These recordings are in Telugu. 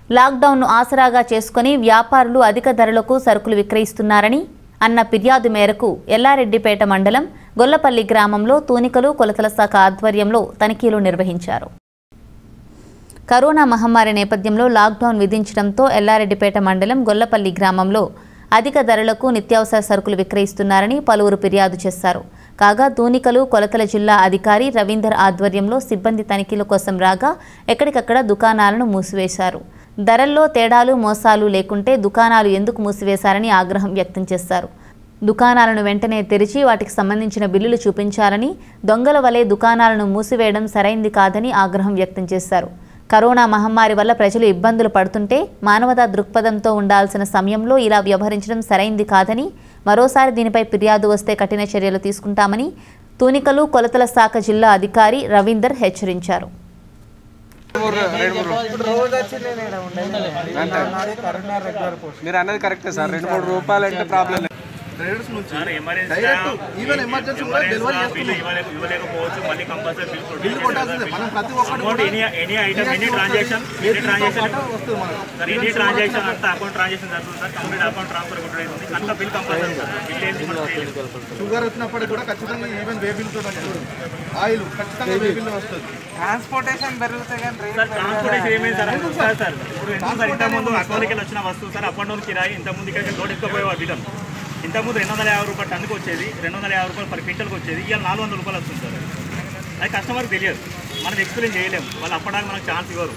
లాక్డౌన్ను ఆసరాగా చేసుకుని వ్యాపారులు అధిక ధరలకు సరుకులు విక్రయిస్తున్నారని అన్న ఫిర్యాదు మేరకు ఎల్లారెడ్డిపేట మండలం గొల్లపల్లి గ్రామంలో తూనికలు కొలతల శాఖ ఆధ్వర్యంలో తనిఖీలు నిర్వహించారు కరోనా మహమ్మారి నేపథ్యంలో లాక్డౌన్ విధించడంతో ఎల్లారెడ్డిపేట మండలం గొల్లపల్లి గ్రామంలో అధిక ధరలకు నిత్యావసర సరుకులు విక్రయిస్తున్నారని పలువురు ఫిర్యాదు చేశారు కాగా తూనికలు కొలతల జిల్లా అధికారి రవీందర్ ఆధ్వర్యంలో సిబ్బంది తనిఖీల కోసం రాగా ఎక్కడికక్కడ దుకాణాలను మూసివేశారు ధరల్లో తేడాలు మోసాలు లేకుంటే దుకాణాలు ఎందుకు మూసివేశారని ఆగ్రహం వ్యక్తం చేశారు దుకాణాలను వెంటనే తెరిచి వాటికి సంబంధించిన బిల్లులు చూపించాలని దొంగల వలె దుకాణాలను మూసివేయడం సరైంది కాదని ఆగ్రహం వ్యక్తం చేశారు కరోనా మహమ్మారి వల్ల ప్రజలు ఇబ్బందులు పడుతుంటే మానవతా దృక్పథంతో ఉండాల్సిన సమయంలో ఇలా వ్యవహరించడం సరైంది కాదని మరోసారి దీనిపై ఫిర్యాదు వస్తే కఠిన చర్యలు తీసుకుంటామని తూనికలు కొలతల శాఖ జిల్లా అధికారి రవీందర్ హెచ్చరించారు మీరు అన్నది కరెక్టే సార్ రెండు మూడు రూపాయలు అంటే ప్రాబ్లం లేదు ట్రేడర్స్ నుంచి sir emergency direct even emergency కూడా డెలివరీ బిల్లు చేస్తున్నాం ఇవ్వలేక ఇవ్వలేకపోవచ్చు మళ్ళీ కంపల్సరీ బిల్ బిల్లు కొట్టాల్సిందే మనం ప్రతి ఒక్కటి amount any any item any transaction any transaction వస్తుంది మనకు సార్ ఎనీ ట్రాన్సాక్షన్ అంతా అకౌంట్ ట్రాన్సాక్షన్ జరుగుతుంది సార్ కంప్లీట్ అకౌంట్ ట్రాన్స్ఫర్ కూడా ఉంది అంతా బిల్ కంపల్సరీ సార్ బిల్ ఏంటి మనం చేయలేదు షుగర్ వచ్చినప్పటికి కూడా ఖచ్చితంగా ఈవెన్ వే బిల్ తోటి వస్తుంది ఆయిల్ ఖచ్చితంగా వే బిల్ వస్తుంది ట్రాన్స్పోర్టేషన్ పెరుగుతాయి కానీ సార్ ట్రాన్స్పోర్టేషన్ ఏమైంది సార్ అంటే సార్ సార్ ఇప్పుడు ఎందుకు సార్ ఇంతకుముందు అకౌంట్కి వచ్చిన వస్తువు సార్ అప్ అండ్ డౌన్ కిరాయి ఇంతకుముందు ఇక్కడికి లోడ్ ఎక్కపోయేవారు బిల్లం ఇంతకుముందు రెండు వందల యాభై రూపాయలు టన్నుకు వచ్చేది రెండు వందల యాభై రూపాయలు పర్ క్వింటల్కి వచ్చేది ఇవాళ నాలుగు వందల రూపాయలు వస్తుంది సార్ అది కస్టమర్కి తెలియదు మనం ఎక్స్ప్లెయిన్ చేయలేము వాళ్ళు అప్పడానికి మనకు ఛాన్స్ ఇవ్వరు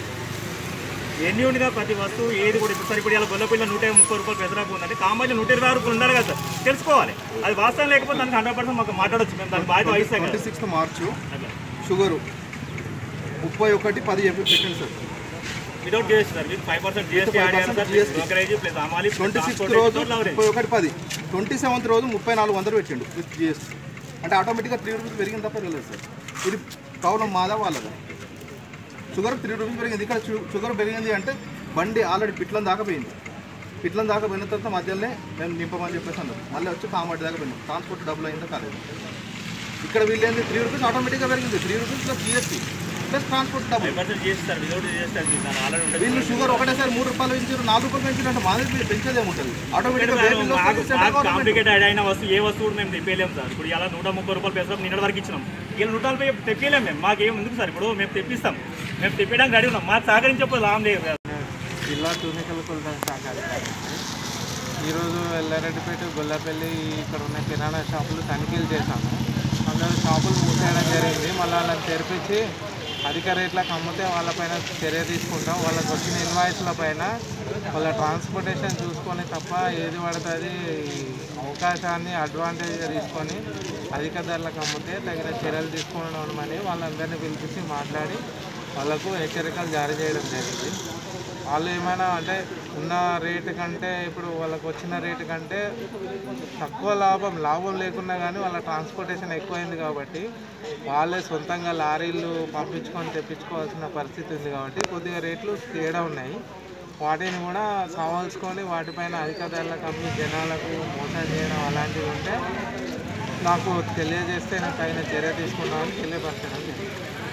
ఎన్యూన్గా ప్రతి వస్తువు ఏది కూడా ఇప్పుడు సార్ ఇప్పుడు ఇలా గొల్లపిల్ల నూట ముప్పై రూపాయలు పెసరాకు ఉందంటే కామాజీ నూట ఇరవై ఆరు రూపాయలు ఉండాలి కదా సార్ తెలుసుకోవాలి అది వాస్తవం లేకపోతే దానికి హండ్రెడ్ పర్సెంట్ మాకు మాట్లాడొచ్చు మేము దానికి బాధ్యత వహిస్తాం ట్వంటీ కదా సిక్స్త్ మార్చు అట్లా. షుగరు ముప్పై ఒకటి పది పెట్టండి సార్ వితౌట్ జిఎస్టీ సార్ మీకు ఫైవ్ పర్సెంట్ జిఎస్టీ యాడ్ అయ్యారు సార్ GST. బ్రోకరేజ్ ప్లస్ అమాలి ట్వంటీ సిక్స్త్ రోజు ముప్పై ఒకటి పది ట్వంటీ సెవెంత్ రోజు ముప్పై నాలుగు వందలు పెట్టిండు విత్ జిఎస్టీ అంటే ఆటోమేటిక్గా త్రీ రూపీస్ పెరిగిన తప్ప వెళ్ళలేదు సార్ ఇది ప్రాబ్లం మాదా వాళ్ళదా షుగర్ త్రీ రూపీస్ పెరిగింది ఇక్కడ షు- షుగర్ పెరిగింది అంటే బండి ఆల్రెడీ పిట్లం దాకా పోయింది పిట్లం దాకా పోయిన తర్వాత మధ్యలోనే మేము నింపమని చెప్పేసి అన్నారు మళ్ళీ వచ్చి కామాటి దాకా పోయినాం ట్రాన్స్పోర్ట్ డబ్బులు అయిందో కాలేదు ఇక్కడ వీళ్ళేంది త్రీ రూపీస్ ఆటోమేటిక్గా పెరిగింది three rupees plus GST plus transport డబ్బులు five percent GST sir without GST అది దాని ఆల్రెడీ ఉంటుంది వీళ్ళు షుగర్ ఒకటేసారి మూడు రూపాయలు పెంచారు నాలుగు రూపాయలు పెంచారు అంటే మాది పెంచేది ఏముంటుంది ఆటోమేటిక్గా వేరే బిల్లు వస్తుంది, సెంట్రల్ గవర్నమెంట్. కాంప్లికేట్ యాడ్ అయిన వస్తువు ఏ వస్తువు కూడా మేము తెప్పలేము సార్ ఇప్పుడు ఇలా నూట ముప్పై రూపాయలు పెసరం నిన్నటి వరకు ఇచ్చినాం ఇలా నూట నలభై తెప్పలేము మేము మాకేం ఎందుకు సార్ ఇప్పుడు మేము తెప్పిస్తాం మేము తెప్పడానికి రెడీ ఉన్నాం మాకు సహకరించకపోతే లాభం లేదు సార్ జిల్లా తూనికల కొలతల శాఖ అధికారి ఈరోజు ఎల్లారెడ్డిపేట గొల్లపల్లి ఇక్కడ ఉన్న కిరాణా షాపులు తనిఖీలు చేశాము అందులో షాపులు మూసేయడం జరిగింది మళ్ళీ వాళ్ళని తెరిపించి అధిక రేట్లకు అమ్మితే వాళ్ళపైన చర్య తీసుకుంటాం వాళ్ళకి వచ్చిన ఇన్వాయిస్ల పైన వాళ్ళ ట్రాన్స్పోర్టేషన్ చూసుకొని తప్ప ఏది పడుతుంది అవకాశాన్ని అడ్వాంటేజ్గా తీసుకొని అధిక ధరలకు అమ్మితే తగిన చర్యలు తీసుకోవడం వాళ్ళందరినీ పిలిపించి మాట్లాడి వాళ్ళకు హెచ్చరికలు జారీ చేయడం జరిగింది వాళ్ళు ఏమైనా అంటే ఉన్న రేటు కంటే ఇప్పుడు వాళ్ళకి వచ్చిన రేటు కంటే తక్కువ లాభం లాభం లేకున్నా కానీ వాళ్ళ ట్రాన్స్పోర్టేషన్ ఎక్కువైంది కాబట్టి వాళ్ళే సొంతంగా లారీలు పంపించుకొని తెప్పించుకోవాల్సిన పరిస్థితి ఉంది కాబట్టి కొద్దిగా రేట్లు తేడా ఉన్నాయి వాటిని కూడా సవాల్చుకొని వాటిపైన అధిక ధరలకు అమ్మి జనాలకు మోసం చేయడం అలాంటివి ఉంటే నాకు తెలియజేస్తే నాకు తగిన చర్య తీసుకున్నామని తెలియపరచడం జరిగింది